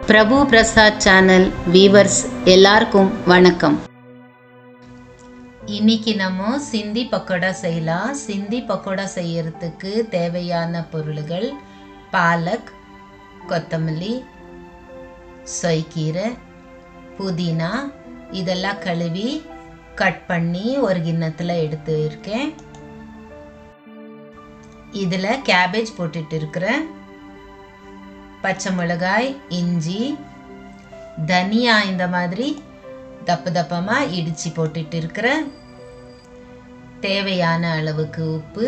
பிரபு Prasad channel viewers எல்லாருக்கும் வணக்கம் இன்னைக்கு நம்ம சிந்தி பக்கோடா செய்யலாம் சிந்தி பக்கோடா செய்யறதுக்கு தேவையான பொருள்கள் பாலக் கொத்தமல்லி சொய்க்கீரை புதினா இதெல்லாம் கழுவி கட் பண்ணி ஒரு கிண்ணத்தில் எடுத்து இருக்கேன் இதில் கேபேஜ் போட்டுட்டு இருக்கிறேன் பச்சை மிளகாய் இஞ்சி தனியா இந்த மாதிரி தப்பு தப்பமாக இடித்து போட்டுட்டு இருக்கிறேன் தேவையான அளவுக்கு உப்பு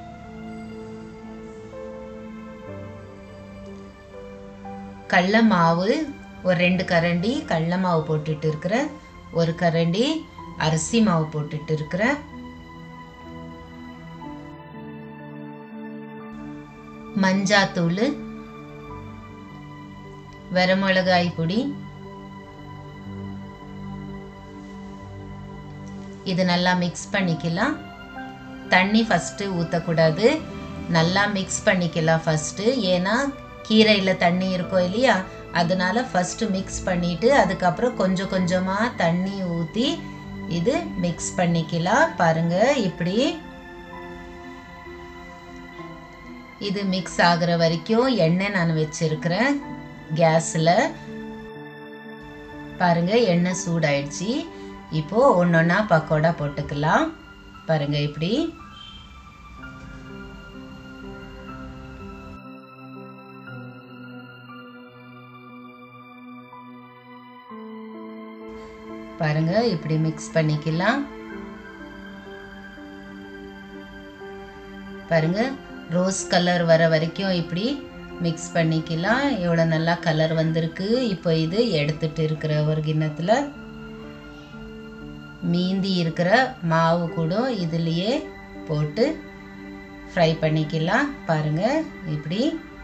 கடல மாவு ஒரு ரெண்டு கரண்டி கடல மாவு போட்டுட்டு இருக்கிறேன் ஒரு கரண்டி அரிசி மாவு போட்டுட்டு இருக்கிறேன் மஞ்சாத்தூள் வரமிளகாய் பொடி இது நல்லா மிக்ஸ் பண்ணிக்கலாம் தண்ணி ஃபஸ்ட்டு ஊற்றக்கூடாது நல்லா மிக்ஸ் பண்ணிக்கலாம் ஃபஸ்ட்டு ஏன்னா கீரையில் தண்ணி இருக்கும் இல்லையா அதனால ஃபஸ்ட்டு மிக்ஸ் பண்ணிவிட்டு அதுக்கப்புறம் கொஞ்சம் கொஞ்சமாக தண்ணி ஊற்றி இது மிக்ஸ் பண்ணிக்கலாம் பாருங்கள் இப்படி இது மிக்ஸ் ஆகிற வரைக்கும் எண்ணெய் நான் வச்சிருக்கிறேன் கேஸில் பாருங்க எண்ணெய் சூடாயிடுச்சு இப்போ ஒன்றொன்னா பக்கோடா போட்டுக்கலாம் பாருங்க இப்படி பாருங்க இப்படி மிக்ஸ் பண்ணிக்கலாம் பாருங்க ரோஸ் கலர் வர வரைக்கும் இப்படி மிக்ஸ் பண்ணிக்கலாம் எவ்வளோ நல்லா கலர் வந்திருக்கு இப்போ இது எடுத்துட்டு இருக்கிற ஒரு கிண்ணத்தில் மீந்தி இருக்கிற மாவு கூட இதுலேயே போட்டு ஃப்ரை பண்ணிக்கலாம் பாருங்க இப்படி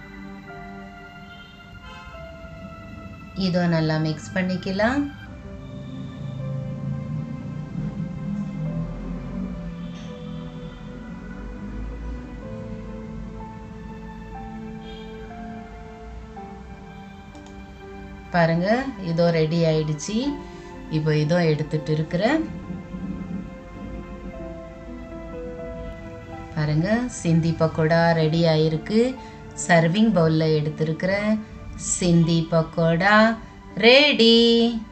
இதோ நல்லா மிக்ஸ் பண்ணிக்கலாம் பாருங்க இதோ ரெடி ஆயிடுச்சு இப்போ இதோ எடுத்துட்டு இருக்கிறேன் பாருங்க சிந்தி பக்கோடா ரெடி ஆயிருக்கு சர்விங் பவுலில் எடுத்திருக்கிறேன் சிந்தி பக்கோடா ரெடி